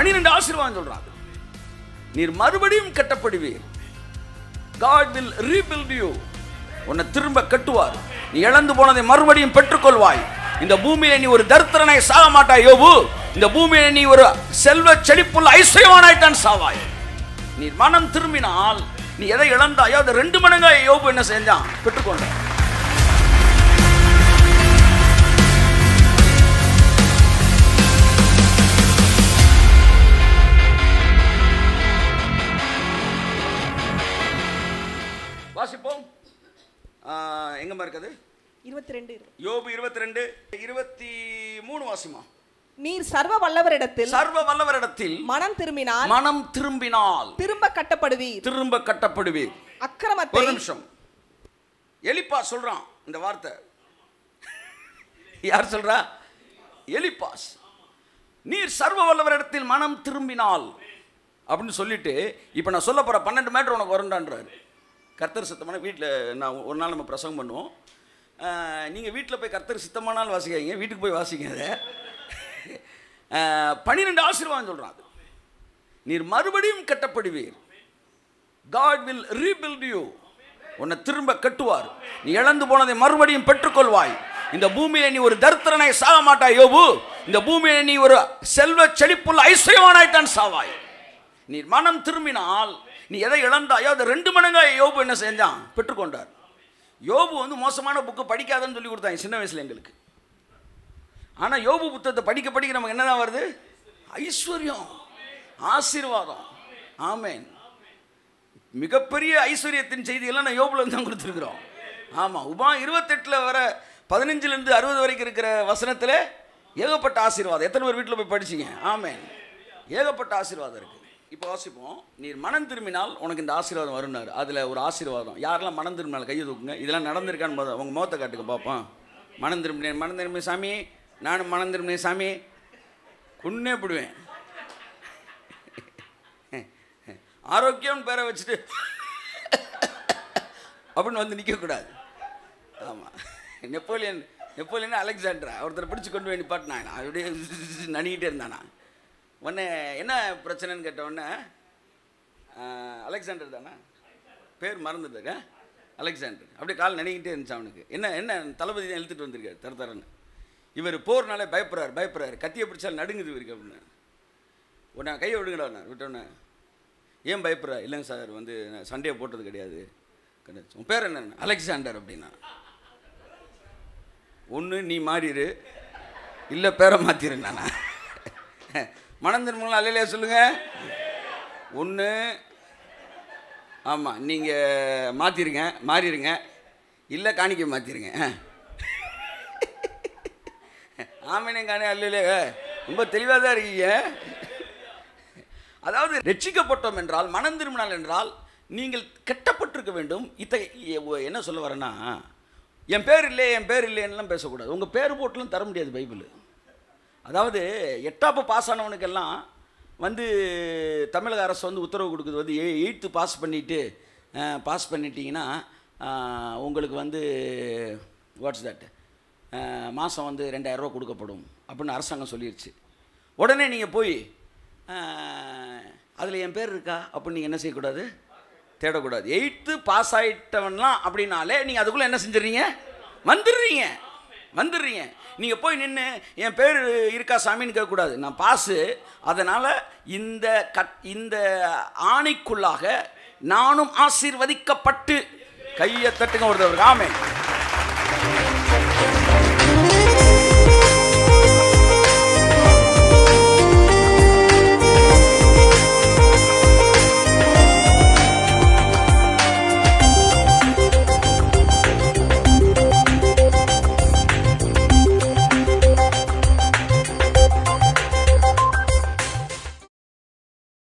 பனிரெண்டு ஆசீர்வாதம் சொல்றாங்க நீர் மறுபடியும் கட்டப்படுவீர் God will rebuild you உன்னை திரும்ப கட்டுவார் நீ இழந்து போனதை மறுபடியும் பெற்றுக்கொள்வாய் இந்த பூமியில நீ ஒரு தரித்திரனை சாக மாட்டாய் யோபு இந்த பூமியில நீ ஒரு செல்வ செழிப்புள்ள ஐஸ்வர்யவானாய் தான் சாவாய் நீ மனம் திரும்பினால் நீ எதை இழந்தாயோ அதை ரெண்டு மடங்காய் யோபு என்ன செஞ்சான் பெற்றுக்கொண்டான் வாசிப்போம் ஆஹ், எங்கம்மா இருக்குது இருபத்தி ரெண்டு யோபு இருபத்தி ரெண்டு இருபத்தி மூணு வாசிமா நீர் சர்வ வல்லவரிடத்தில் சர்வ வல்லவரிடத்தில் மனம் திரும்பினால் மனம் திரும்பினால் திரும்ப கட்டப்படுவீர் திரும்ப கட்டப்படுவீர் அக்கிரமத்தை ஒரு நிமிஷம் எலிப்பா சொல்றான் இந்த வார்த்தை யார் சொல்றா எலிப்பாஸ் நீர் சர்வ வல்லவரிடத்தில் மனம் திரும்பினால் அப்படின்னு சொல்லிட்டு இப்போ நான் சொல்ல போற பன்னெண்டு மீட்டர் உனக்கு வரண்டான்றாரு கர்த்தர் சித்தமான வீட்டில் நான் ஒரு நாள் நம்ம பிரசங்கம் பண்ணுவோம் நீங்கள் வீட்டில் போய் கர்த்தர் சித்தமானால் வாசிக்காதீங்க வீட்டுக்கு போய் வாசிங்க அதை பன்னிரெண்டு ஆசீர்வாதம் சொல்கிறான் நீர் மறுபடியும் கட்டப்படுவீர் God will rebuild you உன்னை திரும்ப கட்டுவார் நீ இழந்து போனதை மறுபடியும் பெற்றுக்கொள்வாய் இந்த பூமியில நீ ஒரு தரித்திரனை சாக மாட்டாய் யோபு இந்த பூமியில நீ ஒரு செல்வ செழிப்புள்ள ஐஸ்வர்யவானாய் தான் சாவாய் நீ மனம் திரும்பினால் நீ எதை இழந்தாயோ அதை ரெண்டு மடங்காய் யோபு என்ன செஞ்சான் பெற்றுக்கொண்டார் யோபு வந்து மோசமான புக்கு படிக்காதன்னு சொல்லி கொடுத்தாங்க சின்ன வயசுல எங்களுக்கு ஆனால் யோபு புத்தகத்தை படிக்க படிக்க நமக்கு என்னதான் வருது ஐஸ்வர்யம் ஆசீர்வாதம் ஆமென் மிகப்பெரிய ஐஸ்வர்யத்தின் செய்தியெல்லாம் நான் யோபுல தான் கொடுத்துருக்குறோம் ஆமாம் உபா இருபத்தெட்டில் வர பதினஞ்சுலேருந்து அறுபது வரைக்கும் இருக்கிற வசனத்தில் ஏகப்பட்ட ஆசீர்வாதம் எத்தனை பேர் வீட்டில் போய் படிச்சீங்க ஆமென் ஏகப்பட்ட ஆசீர்வாதம் இருக்குது இப்போ வாசிப்போம் நீர் மனம் திரும்பினால் உனக்கு இந்த ஆசீர்வாதம் வரும்னாரு அதில் ஒரு ஆசீர்வாதம் யாரெல்லாம் மனம் திரும்பினால் கையை தூக்குங்க இதெல்லாம் நடந்திருக்கான்னு போதும் உங்கள் முகத்தை காட்டுங்க பார்ப்போம் மனம் திரும்பினேன் மனம் திரும்பினேன் சாமி நானும் மனம் திரும்பினேன் சாமி கொன்னே போடுவேன் ஆரோக்கியம் பேரை வச்சுட்டு அப்படின்னு வந்து நிற்கக்கூடாது ஆமாம் நெப்போலியன் நெப்போலியன் அலெக்சாண்டரா ஒருத்தரை பிடிச்சி கொண்டு போய் நிப்பாட்டினாங்க நான் அப்படியே நனிக்கிட்டே இருந்தானா உடனே என்ன பிரச்சனைன்னு கேட்ட உடனே ஆஹ், அலெக்சாண்டர் தானே பேர் மறந்துட்டாங்க அலெக்சாண்டர் அப்படியே கால் நனிக்கிட்டே இருந்துச்சு அவனுக்கு என்ன என்ன தளபதி தான் இழுத்துட்டு வந்திருக்காரு தர தரன்னு இவர் போர்னாலே பயப்படுறாரு பயப்படுறாரு கத்தியை பிடிச்சால் நடுங்குது இவருக்கு அப்படின்னு உடனே கையை விடுங்கடா நான் விட்டோன்னே ஏன் பயப்படுற இல்லைங்க சார் வந்து நான் சண்டையை போட்டது கிடையாது கிடையாது உன் பேர் என்ன அலெக்சாண்டர் அப்படின்னா ஒன்று நீ மாறிடு இல்லை பேரை மாற்றிடு நான் மனம் திரும்பலாம் அல்லையா சொல்லுங்க ஒன்று ஆமாம் நீங்கள் மாற்றிருங்க மாறிடுங்க இல்லை காணிக்க மாற்றிருங்க ஆமேனே காணே அல்லையே ரொம்ப தெளிவாக தான் இருக்கீங்க அதாவது ரட்சிக்கப்பட்டோம் என்றால் மனம் திரும்பினால் என்றால் நீங்கள் கட்டப்பட்டிருக்க வேண்டும் இத்தகைய என்ன சொல்ல வரேன்னா என் பேர் இல்லை என் பேர் இல்லைன்னுலாம் பேசக்கூடாது உங்கள் பேர் போட்டுலாம் தர முடியாது பைபிள் அதாவது எட்டாப்பு பாஸ் ஆனவனுக்கெல்லாம் வந்து தமிழக அரசு வந்து உத்தரவு கொடுக்குது வந்து எ எயித்து பாஸ் பண்ணிவிட்டு பாஸ் பண்ணிட்டீங்கன்னா அஹ், உங்களுக்கு வந்து வாட்ஸ் தட் மாதம் வந்து ரெண்டாயிரரூவா கொடுக்கப்படும் அப்படின்னு அரசாங்கம் சொல்லிருச்சு உடனே நீங்கள் போய் அதில் என் பேர் இருக்கா அப்படின்னு நீங்கள் என்ன செய்யக்கூடாது தேடக்கூடாது எயித்து பாஸ் ஆகிட்டவன்லாம் அப்படின்னாலே நீங்கள் அதுக்குள்ளே என்ன செஞ்சிடுறீங்க வந்துடுறீங்க வந்துடுறீங்க நீங்கள் போய் நின்று என் பேர் இருக்கா சாமின்னு கேட்கக்கூடாது நான் பாஸு அதனால் இந்த கட் இந்த ஆணைக்குள்ளாக நானும் ஆசீர்வதிக்கப்பட்டு கையை தட்டுங்க ஒருத்தவர் ஆமே